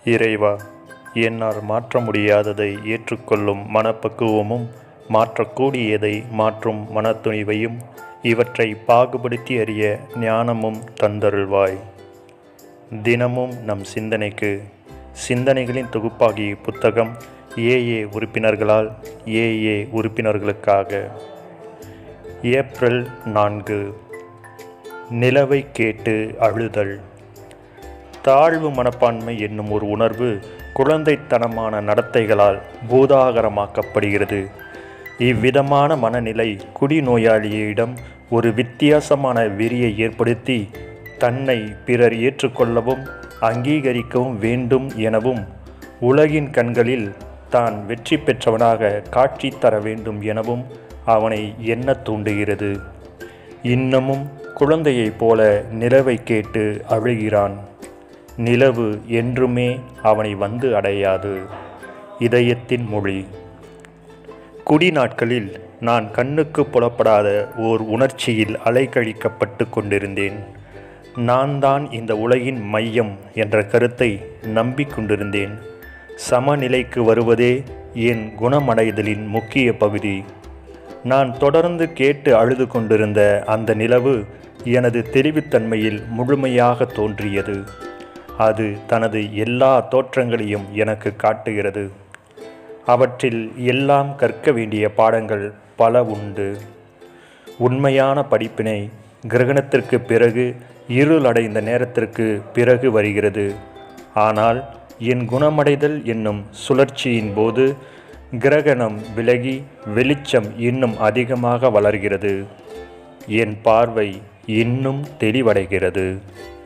இறைவா என்னால் மாற்ற முடியாததை ஏற்றுக்கொள்ளும் மனப்பக்குவமும் மாற்றக்கூடியதை மாற்றும் மனத்துணிவையும் இவற்றை பாகுபடுத்தி அறிய ஞானமும் தந்தருள்வாய் தினமும் நம் சிந்தனைக்கு சிந்தனைகளின் தொகுப்பாகிய புத்தகம் ஏஏ உறுப்பினர்களால் ஏஏ உறுப்பினர்களுக்காக ஏப்ரல் நான்கு நிலவை கேட்டு அழுதல் தாழ்வு மனப்பான்மை என்னும் ஒரு உணர்வு குழந்தைத்தனமான நடத்தைகளால் பூதாகரமாக்கப்படுகிறது இவ்விதமான மனநிலை குடிநோயாளியிடம் ஒரு வித்தியாசமான வெறியை ஏற்படுத்தி தன்னை பிறர் ஏற்றுக்கொள்ளவும் அங்கீகரிக்கவும் வேண்டும் எனவும் உலகின் கண்களில் தான் வெற்றி பெற்றவனாக காட்சி தர வேண்டும் எனவும் அவனை எண்ண தூண்டுகிறது இன்னமும் குழந்தையைப் போல நிலவை கேட்டு அழுகிறான் நிலவு என்றுமே அவனை வந்து அடையாது இதயத்தின் மொழி குடி நாட்களில் நான் கண்ணுக்கு புலப்படாத ஓர் உணர்ச்சியில் அலைக்கழிக்கப்பட்டு கொண்டிருந்தேன் நான் தான் இந்த உலகின் மையம் என்ற கருத்தை நம்பிக்கொண்டிருந்தேன் சமநிலைக்கு வருவதே என் குணமடைதலின் முக்கிய பகுதி நான் தொடர்ந்து கேட்டு அழுது கொண்டிருந்த அந்த நிலவு எனது தெளிவுத்தன்மையில் முழுமையாக தோன்றியது அது தனது எல்லா தோற்றங்களையும் எனக்கு காட்டுகிறது அவற்றில் எல்லாம் கற்க வேண்டிய பாடங்கள் பல உண்டு உண்மையான படிப்பினை கிரகணத்திற்கு பிறகு இருளடைந்த நேரத்திற்கு பிறகு வருகிறது ஆனால் என் குணமடைதல் என்னும் சுழற்சியின் போது கிரகணம் விலகி வெளிச்சம் இன்னும் அதிகமாக வளர்கிறது என் பார்வை இன்னும் தெளிவடைகிறது